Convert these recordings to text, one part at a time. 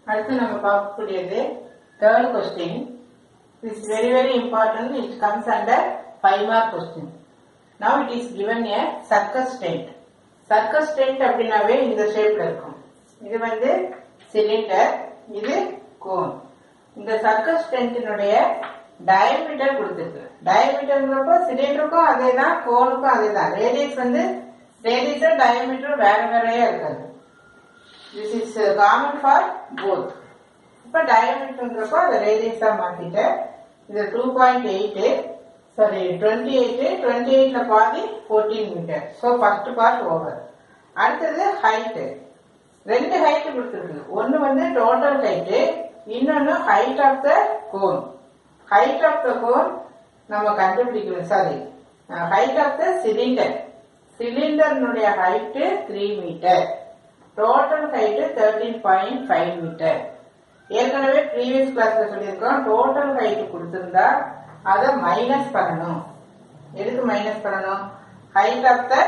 அடுத்து நம்ம பார்க்கக்கூடியது third question is very very important it comes under five mark question now it is given a circus tent circus tent அப்படின்னாவே இந்த ஷேப்ல இருக்கும் இது வந்து சிலிண்டர் இது கோன் இந்த சர்க்கஸ் டென்ட்டினுடைய டயமீட்டர் கொடுத்துருக்கு டயமீட்டர்ங்கிறப்போ சிலிண்டருக்கும் அதே தான் கோனுக்கும் அதே தான் ரேடியஸ் வந்து ரேடியஸும் டயமீட்டரும் வேற வேறையா இருக்காது this is common for both இப்போ டயமீட்டருங்கிறப்போ அதை ரேடியஸா மாத்திட்டேன் இது two point eight sorry twenty eight twenty எயிட்ல பாதி fourteen metre so first part over அடுத்தது ஹைட்டு ரெண்டு ஹைட் கொடுத்துருக்கு ஒன்னு வந்து டோட்டல் ஹைட்டு இன்னொன்னு height of the cone height of the cone நம்ம கண்டுபிடிக்கணும் sorry height of the cylinder சிலிண்டர்னுடைய height three metre total height thirteen point five metre ஏற்கனவே ப்ரீவியஸ் கிளாஸ்ல சொல்லியிருக்கோம் டோட்டல் ஹைட் கொடுத்திருந்தா அதை மைனஸ் பண்ணணும் எதுக்கு மைனஸ் பண்ணணும் ஹைட் ஆஃப் த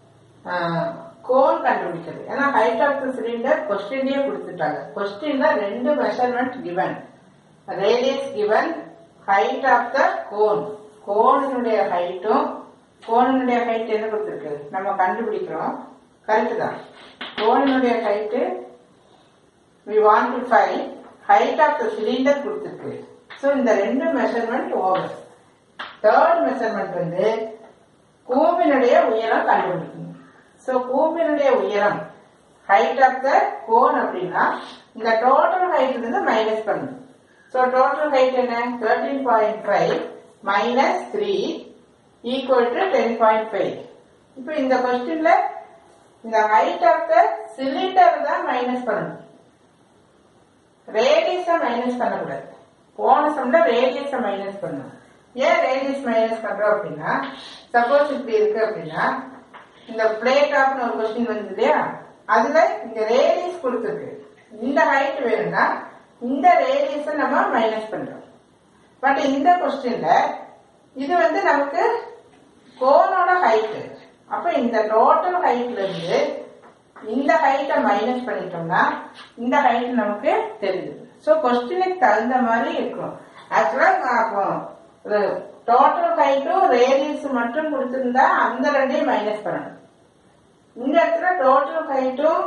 கோன் கண்டுபிடிக்கிறது ஏன்னா ஹைட் ஆஃப் த சிலிண்டர் கொஸ்டின்லயே கொடுத்துட்டாங்க கொஸ்டின்ல ரெண்டு measurement given radius given height of the cone கோனினுடைய ஹைட்டும் கோனினுடைய ஹைட் என்ன கொடுத்துருக்கு நம்ம கண்டுபிடிக்கிறோம் கரெக்ட் தான் கோனினுடைய height we want to find height of the cylinder கொடுத்திருக்கு ஸோ இந்த ரெண்டு மெஷர்மெண்ட் ஓவர் தேர்ட் மெஷர்மெண்ட் வந்து கூம்பினுடைய உயரம் கண்டுபிடிக்கணும் ஸோ கூம்பினுடைய உயரம் ஹைட் ஆஃப் த கோன் அப்படின்னா இந்த டோட்டல் ஹைட் வந்து மைனஸ் பண்ணணும் ஸோ டோட்டல் ஹைட் என்ன thirteen point five minus three equal to ten point five இப்போ இந்த கொஸ்டின்ல இந்த ஹைட் ஆஃப் த சிலிண்டர் தான் மைனஸ் பண்ணணும் ரேடியஸ மைனஸ் பண்ணக்கூடாது போன சம்ல ரேடியஸ மைனஸ் பண்ணணும் ஏன் ரேடியஸ் மைனஸ் பண்றோம் அப்படின்னா சப்போஸ் இப்படி இருக்கு அப்படின்னா இந்த பிளேட் ஆஃப்னு ஒரு கொஸ்டின் வந்தது இல்லையா அதுல இந்த ரேடியஸ் கொடுத்துருக்கு இந்த ஹைட் வேணும்னா இந்த ரேடியஸ நம்ம மைனஸ் பண்றோம் பட் இந்த கொஸ்டின்ல இது வந்து நமக்கு கோனோட ஹைட் அப்ப இந்த டோட்டல் ஹைட்ல இருந்து இந்த ஹைட்டை மைனஸ் பண்ணிட்டோம்னா இந்த ஹைட் நமக்கு தெரியுது ஸோ கொஸ்டினுக்கு தகுந்த மாதிரி இருக்கும் ஆக்சுவலா டோட்டல் ஹைட்டும் ரேடியஸ் மட்டும் கொடுத்திருந்தா அந்த ரெண்டையும் மைனஸ் பண்ணணும் இந்த இடத்துல டோட்டல் ஹைட்டும்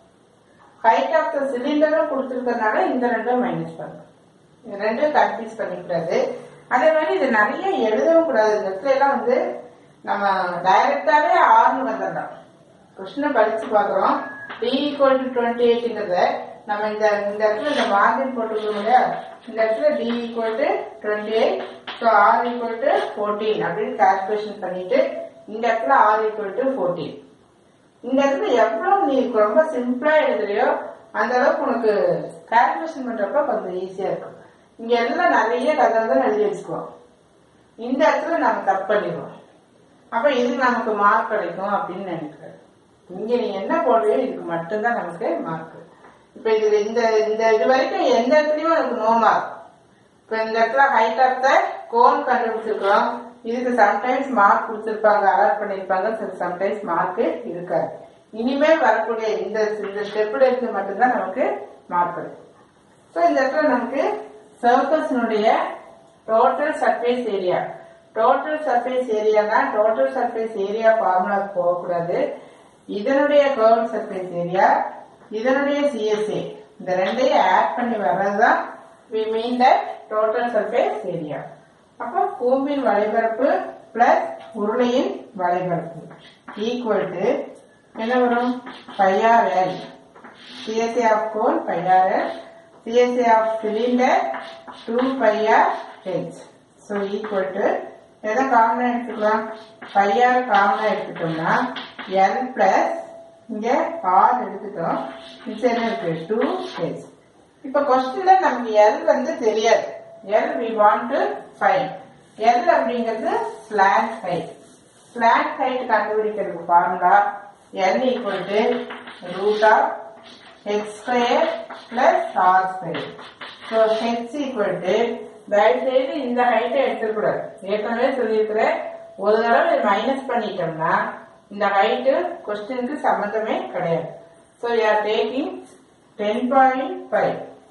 ஹைட் ஆஃப் த சிலிண்டரும் கொடுத்துருக்கறனால இந்த ரெண்டும் மைனஸ் பண்ணணும் இது ரெண்டும் கன்ஃபியூஸ் பண்ணிக்கூடாது அதே மாதிரி இது நிறைய எழுதவும் கூடாது இந்த இடத்துல எல்லாம் வந்து நம்ம டைரக்டாவே ஆறுனு வந்துடலாம் கொஸ்டினை படிச்சு பார்க்குறோம் டி ஈக்குவல் டு டுவெண்ட்டி எயிட்ங்கிறத நம்ம இந்த இந்த இடத்துல இந்த மார்ஜின் போட்டுருக்கோம் இல்லையா இந்த இடத்துல T equal to twenty eight so R equal to fourteen அப்படின்னு கால்குலேஷன் பண்ணிட்டு இந்த இடத்துல ஆர் ஈக்குவல் டு ஃபோர்டீன் இந்த இடத்துல எவ்வளவு நீ ரொம்ப சிம்பிளா எழுதுறியோ அந்த அளவுக்கு உனக்கு கால்குலேஷன் பண்றப்ப கொஞ்சம் ஈஸியா இருக்கும் இங்க எல்லாம் நிறைய கதை தான் எழுதி வச்சுக்குவோம் இந்த இடத்துல நம்ம தப்பு பண்ணிடுவோம் அப்ப இது நமக்கு மார்க் கிடைக்கும் அப்படின்னு நினைக்கிறேன் இங்க நீ என்ன போடுறியோ இதுக்கு மட்டும்தான் நமக்கு மார்க் இப்ப இது இந்த இந்த இது வரைக்கும் எந்த இடத்துலயும் எனக்கு நோ மார்க் இப்ப இந்த இடத்துல ஹைட் ஆஃப் த கோன் கண்டுபிடிச்சிருக்கிறோம் இதுக்கு சம்டைம்ஸ் மார்க் கொடுத்திருப்பாங்க அலாட் பண்ணிருப்பாங்க சம்டைம்ஸ் மார்க் இருக்காது இனிமேல் வரக்கூடிய இந்த இந்த ஸ்டெப்ல இருந்து மட்டும்தான் நமக்கு மார்க் கிடைக்கும் ஸோ இந்த இடத்துல நமக்கு சர்க்கஸ்னுடைய total surface area total surface ஏரியானா டோட்டல் சர்ஃபேஸ் ஏரியா ஃபார்முலாக்கு போகக்கூடாது இதனுடைய கர்வ் சர்ஃபேஸ் ஏரியா இதனுடைய சிஎஸ்ஏ இந்த ரெண்டையும் ஆட் பண்ணி வர்றதுதான் we mean the total surface area அப்போ கூம்பின் வலைபரப்பு பிளஸ் உருளையின் வலைபரப்பு ஈக்குவல் டு என்ன வரும் pi r L CSA of cone pi r L CSA of cylinder two pi r H so equal to எதை காமனா எடுத்துக்கலாம் பையார் காமனா எடுத்துட்டோம்னா எல் பிளஸ் இங்க ஆர் எடுத்துட்டோம் மிச்சம் என்ன இருக்கு டூ ஹெச் இப்ப கொஸ்டின்ல நமக்கு எல் வந்து தெரியாது L we want to find L அப்படிங்கிறது ஸ்லாண்ட் ஹைட் ஸ்லாண்ட் ஹைட் கண்டுபிடிக்கிறதுக்கு formula L equal to root of H square plus R square so H equal to தயவு செய்து இந்த ஹைட்டை எடுத்துக்கூடாது ஏற்கனவே சொல்லியிருக்கிறேன் ஒரு தடவை மைனஸ் பண்ணிட்டோம்னா இந்த ஹைட்டு கொஸ்டினுக்கு சம்மந்தமே கிடையாது so you are taking ten point five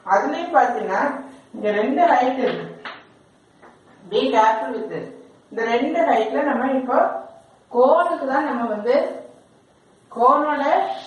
அதுலயும் பாத்தீங்கன்னா இங்க ரெண்டு ஹைட் இருக்கு பி கேர்ஃபுல் வித் இந்த ரெண்டு ஹைட்ல நம்ம இப்போ கோனுக்கு தான் நம்ம வந்து கோனோட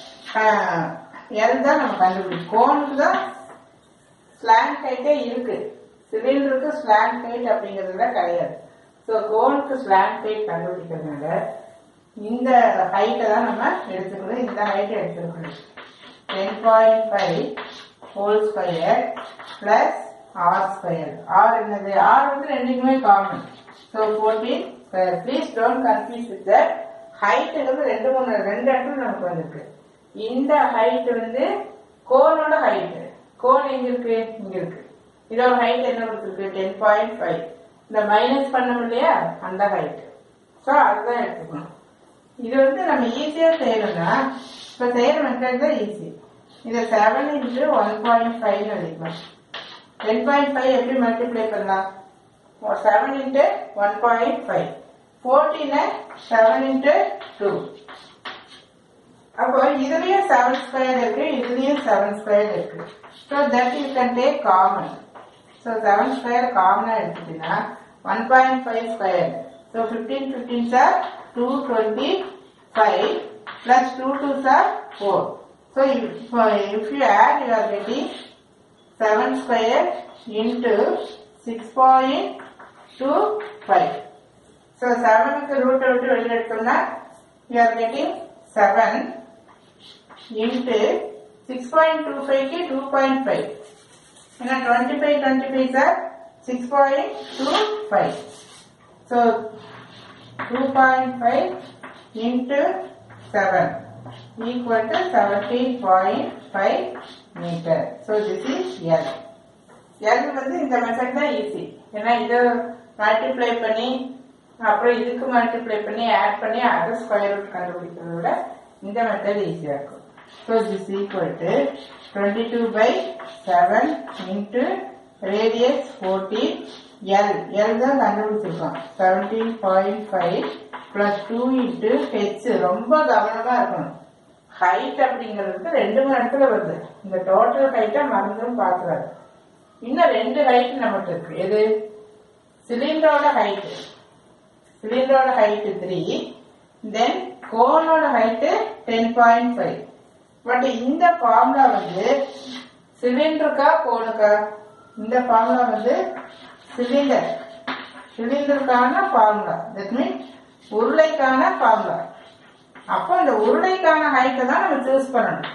எல் தான் நம்ம கண்டுபிடிக்கும் கோனுக்கு தான் ஸ்லாங் ஹைட்டே இருக்கு சிலிண்டருக்கு ஸ்லாங் ஹைட் அப்படிங்கிறதுல கிடையாது ஸோ கோனுக்கு ஸ்லாங் ஹைட் கண்டுபிடிக்கிறதுனால இந்த ஹைட்டை தான் நம்ம எடுத்துக்கணும் இந்த ஹைட்டை எடுத்துக்கணும் ten point five whole square plus R square R என்னது ஆர் வந்து ரெண்டுக்குமே common so fourteen square please don't confuse with that ஹைட்டுங்கிறது ரெண்டு மூணு ரெண்டு இடத்துல நமக்கு வந்திருக்கு இந்த ஹைட் வந்து கோனோட ஹைட் கோன் எங்க இருக்கு இங்க இருக்கு இதோட ஹைட் என்ன கொடுத்துருக்கு டென் பாயிண்ட் ஃபைவ் இந்த மைனஸ் பண்ணோம் இல்லையா அந்த ஹைட் ஸோ அதுதான் எடுத்துக்கணும் இது வந்து நம்ம ஈஸியா செய்யணும்னா இப்ப செய்யற மெத்தட் தான் ஈஸி இதை seven into one point five எழுதிக்கலாம் டென் பாயிண்ட் ஃபைவ் எப்படி மல்டிப்ளை பண்ணலாம் seven into one point five ஃபோர்டீனை செவன் இன்ட்டு டூ அப்போ இதுலயும் செவன் ஸ்கொயர் இருக்கு இதுலயும் செவன் ஸ்கொயர் இருக்கு so that you can take common so seven square காமனா எடுத்துட்டீங்கன்னா one point five square so fifteen fifteen சார் two twenty five plus two two சார் four so if you add you are getting seven square into six point two five so செவனுக்கு ரூட்டை விட்டு வெளியில் எடுத்தோம்னா you are getting seven into six point two ஃபைவ்க்கு two point five ஏன்னா twenty five twenty five சார் six point two five so two point five into seven equal to seventeen point five metre so this is L L வந்து இந்த method தான் easy ஏன்னா இதை multiply பண்ணி அப்புறம் இதுக்கு மல்டிப்ளை பண்ணி ஆட் பண்ணி அதை ஸ்கொயர் ரூட் கண்டுபிடிக்கிறத விட இந்த மெத்தட் ஈஸியாக இருக்கும் so this equal to twenty two by seven into radius fourteen L L தான் கண்டுபிடிச்சிருக்கோம் seventeen point five plus two into H ரொம்ப கவனமா இருக்கணும் ஹைட் அப்படிங்கிறது ரெண்டு மணி இடத்துல வருது இந்த டோட்டல் ஹைட்டை மறந்தும் பார்க்கறாரு இன்னும் ரெண்டு ஹைட் நம்மகிட்ட இருக்கு எது சிலிண்டரோட ஹைட் சிலிண்டரோட ஹைட் த்ரீ தென் கோனோட height ten point five but இந்த ஃபார்முலா வந்து சிலிண்டருக்கா கோனுக்கா இந்த ஃபார்முலா வந்து சிலிண்டர் சிலிண்டருக்கான ஃபார்முலா தட் மீன் உருளைக்கான ஃபார்முலா அப்போ இந்த உருளைக்கான ஹைட்டை தான் நம்ம சூஸ் பண்ணணும்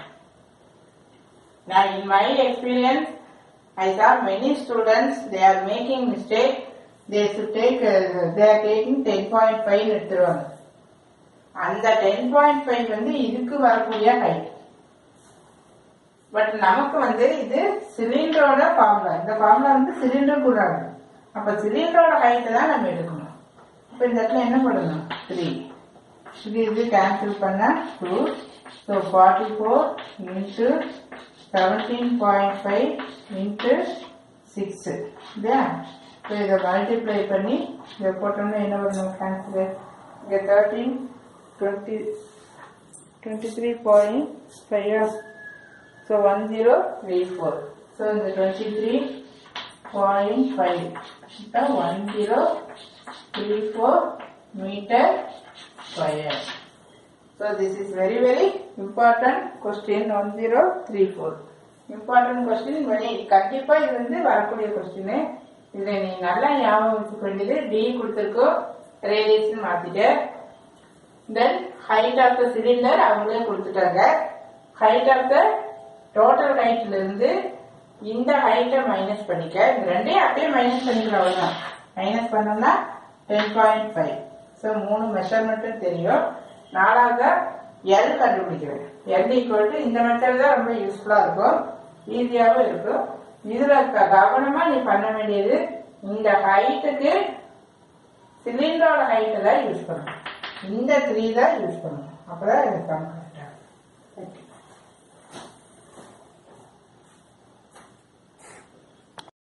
நான் in my experience I saw many students they are making mistake they should take uh, they are taking 10.5 எடுத்துருவாங்க அந்த 10.5 வந்து இதுக்கு வரக்கூடிய ஹைட் பட் நமக்கு வந்து இது சிலிண்டரோட ஃபார்முலா இந்த ஃபார்முலா வந்து சிலிண்டர் கூட அப்ப சிலிண்டரோட ஹைட்டை தான் நம்ம எடுக்கணும் இப்ப இந்த இடத்துல என்ன பண்ணணும் த்ரீ இது இது கேன்சல் பண்ண two so forty four into seventeen point five into six இல்லையா ஸோ இதை மல்டிப்ளை பண்ணி இதை போட்டோம்னா என்ன பண்ணணும் கேன்சல் இங்கே thirteen twenty twenty three point five so one zero three four so இந்த டுவெண்ட்டி த்ரீ பாயிண்ட் ஃபைவ் இப்போ one zero three four metre square so this is very very important question one zero three four important question very கண்டிப்பாக இது வந்து வரக்கூடிய question இதில் நீ நல்லா ஞாபகம் வச்சுக்க வேண்டியது டி கொடுத்துருக்கோ ரேடியஸ்னு மாற்றிட்டு then height of the cylinder அவங்களே கொடுத்துட்டாங்க ஹைட் ஆஃப் த டோட்டல் ஹைட்ல இருந்து இந்த ஹைட்டை மைனஸ் பண்ணிக்க இந்த ரெண்டையும் அப்படியே மைனஸ் பண்ணிக்கலாம் அவ்வளவுதான் மைனஸ் பண்ணோம்னா டென் பாயிண்ட் ஃபைவ் ஸோ மூணு மெஷர்மெண்ட்டும் தெரியும் நாலாவது எல் கண்டுபிடிக்கிறேன் எல் ஈக்குவல் டு இந்த மெத்தட் தான் ரொம்ப யூஸ்ஃபுல்லா இருக்கும் ஈஸியாகவும் இருக்கும் இதுல க- கவனமா நீ பண்ண வேண்டியது இந்த ஹைட்டுக்கு சிலிண்டரோட ஹைட்டை தான் யூஸ் பண்ணணும் இந்த த்ரீ தான் யூஸ் பண்ணணும் அப்பதான் இது கரெக்டாக